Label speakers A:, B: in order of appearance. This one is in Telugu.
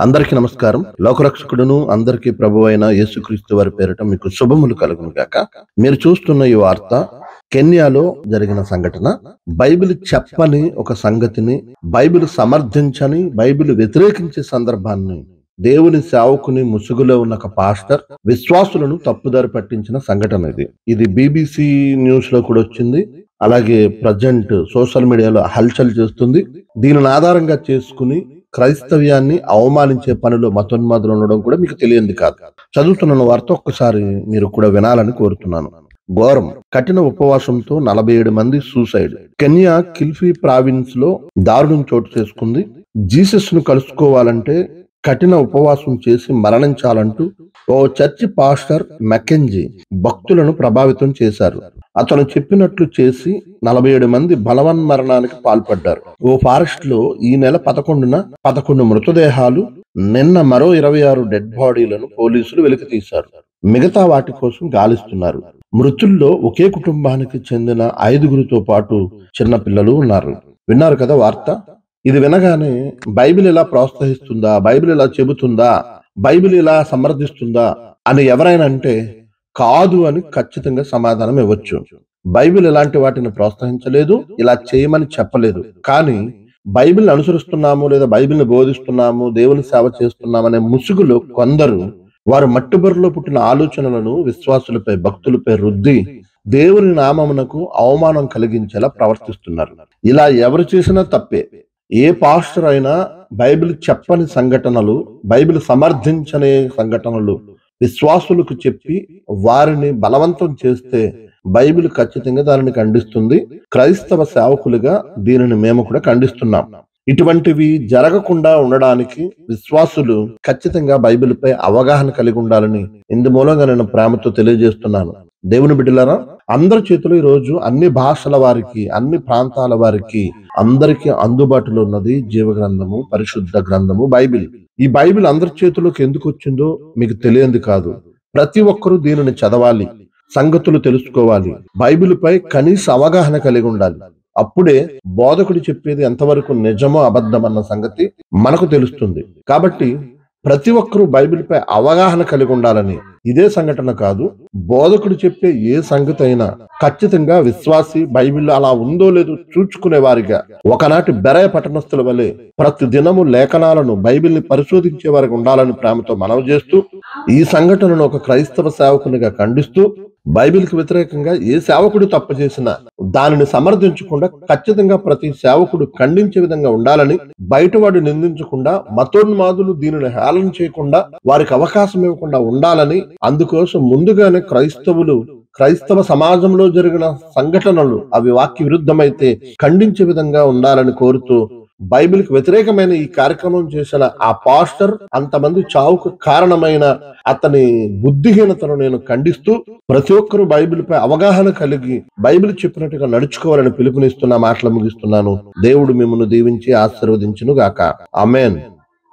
A: అందరికీ నమస్కారం లోకరక్షకుడును అందరికీ ప్రభు అయిన యేసుక్రీస్తు వారి పేరిట మీకు శుభములు కలుగును గాక మీరు చూస్తున్న ఈ వార్త కెన్యాలో జరిగిన సంఘటన బైబిల్ చెప్పని ఒక సంగతిని బైబిల్ సమర్థించని బైబిల్ వ్యతిరేకించే సందర్భాన్ని దేవుని సేవకుని ముసుగులో ఉన్న ఒక పాస్టర్ విశ్వాసులను తప్పుదారి పట్టించిన సంఘటన ఇది ఇది బీబీసీ న్యూస్ లో కూడా వచ్చింది అలాగే ప్రజెంట్ సోషల్ మీడియాలో హల్చల్ చేస్తుంది దీనిని ఆధారంగా చేసుకుని క్రైస్తవ్యాన్ని అవమానించే పనిలో మతోన్మాదులు ఉండడం కూడా మీకు తెలియంది కాదు చదువుతున్న వార్త ఒక్కసారి మీరు కూడా వినాలని కోరుతున్నాను ఘోరం కఠిన ఉపవాసంతో నలభై ఏడు మంది సూసైడ్ కెన్యా కిల్ఫీ ప్రావిన్స్ లో దారుణం చోటు చేసుకుంది జీసస్ ను కలుసుకోవాలంటే కఠిన ఉపవాసం చేసి మరణించాలంటూ ఓ చర్చి పాస్టర్ మెకెంజీ భక్తులను ప్రభావితం చేశారు అతను చెప్పినట్లు చేసి నలభై ఏడు మంది బలవన్మరణానికి పాల్పడ్డారు ఓ ఫారెస్ట్ లో ఈ నెల పదకొండున పదకొండు మృతదేహాలు నిన్న మరో ఇరవై ఆరు డెడ్ బాడీలను పోలీసులు వెలికి తీశారు మిగతా వాటి కోసం గాలిస్తున్నారు మృతుల్లో ఒకే కుటుంబానికి చెందిన ఐదుగురితో పాటు చిన్న పిల్లలు ఉన్నారు విన్నారు కదా వార్త ఇది వినగానే బైబిల్ ఇలా ప్రోత్సహిస్తుందా బైబిల్ ఇలా చెబుతుందా బైబిల్ ఇలా సమర్థిస్తుందా అని ఎవరైనా అంటే కాదు అని ఖచ్చితంగా సమాధానం ఇవ్వచ్చు బైబిల్ ఇలాంటి వాటిని ప్రోత్సహించలేదు ఇలా చేయమని చెప్పలేదు కానీ బైబిల్ అనుసరిస్తున్నాము లేదా బైబిల్ని బోధిస్తున్నాము దేవుని సేవ చేస్తున్నామనే ముసుగులో కొందరు వారు మట్టుబరిలో పుట్టిన ఆలోచనలను విశ్వాసులపై భక్తులపై రుద్ది దేవుని నామమునకు అవమానం కలిగించేలా ప్రవర్తిస్తున్నారు ఇలా ఎవరు చేసినా తప్పే ఏ పాస్టర్ అయినా బైబిల్ చెప్పని సంఘటనలు బైబిల్ సమర్థించని సంఘటనలు విశ్వాసులకు చెప్పి వారిని బలవంతం చేస్తే బైబిల్ ఖచ్చితంగా దానిని ఖండిస్తుంది క్రైస్తవ సేవకులుగా దీనిని మేము కూడా ఖండిస్తున్నాం ఇటువంటివి జరగకుండా ఉండడానికి విశ్వాసులు ఖచ్చితంగా బైబిల్ పై అవగాహన కలిగి ఉండాలని ఇందు మూలంగా నేను ప్రేమతో తెలియజేస్తున్నాను దేవుని బిడ్డలారా అందరి చేతిలో ఈ రోజు అన్ని భాషల వారికి అన్ని ప్రాంతాల వారికి అందరికీ అందుబాటులో ఉన్నది జీవ గ్రంథము పరిశుద్ధ గ్రంథము బైబిల్ ఈ బైబిల్ అందరి చేతిలోకి ఎందుకు వచ్చిందో మీకు తెలియంది కాదు ప్రతి ఒక్కరూ దీనిని చదవాలి సంగతులు తెలుసుకోవాలి బైబిల్ పై కనీస అవగాహన కలిగి ఉండాలి అప్పుడే బోధకుడు చెప్పేది ఎంతవరకు నిజమో అబద్ధం అన్న సంగతి మనకు తెలుస్తుంది కాబట్టి ప్రతి ఒక్కరూ బైబిల్ పై అవగాహన కలిగి ఉండాలని ఇదే సంఘటన కాదు బోధకుడు చెప్పే ఏ సంగతి అయినా ఖచ్చితంగా విశ్వాసి బైబిల్ అలా ఉందో లేదో చూచుకునే వారిగా ఒకనాటి బెరయ పట్టణస్థుల వలె ప్రతి దినము లేఖనాలను బైబిల్ ని పరిశోధించే వారికి ఉండాలని ప్రేమతో మనవి చేస్తూ ఈ సంఘటనను ఒక క్రైస్తవ సేవకునిగా ఖండిస్తూ బైబిల్ కి వ్యతిరేకంగా ఏ సేవకుడు తప్పు చేసినా దానిని సమర్థించకుండా ఖచ్చితంగా ప్రతి సేవకుడు ఖండించే విధంగా ఉండాలని బయటవాడు నిందించకుండా మతోన్మాదులు దీనిని హేళన చేయకుండా వారికి అవకాశం ఇవ్వకుండా ఉండాలని అందుకోసం ముందుగానే క్రైస్తవులు క్రైస్తవ సమాజంలో జరిగిన సంఘటనలు అవి వాక్య విరుద్ధమైతే ఖండించే విధంగా ఉండాలని కోరుతూ బైబిల్ కి వ్యతిరేకమైన ఈ కార్యక్రమం చేసిన ఆ పాస్టర్ అంతమంది చావుకు కారణమైన అతని బుద్ధిహీనతను నేను ఖండిస్తూ ప్రతి ఒక్కరూ బైబిల్ పై అవగాహన కలిగి బైబిల్ చెప్పినట్టుగా నడుచుకోవాలని పిలుపునిస్తున్న మాటలు ముగిస్తున్నాను దేవుడు మిమ్మల్ని దీవించి ఆశీర్వదించును గాక అమేన్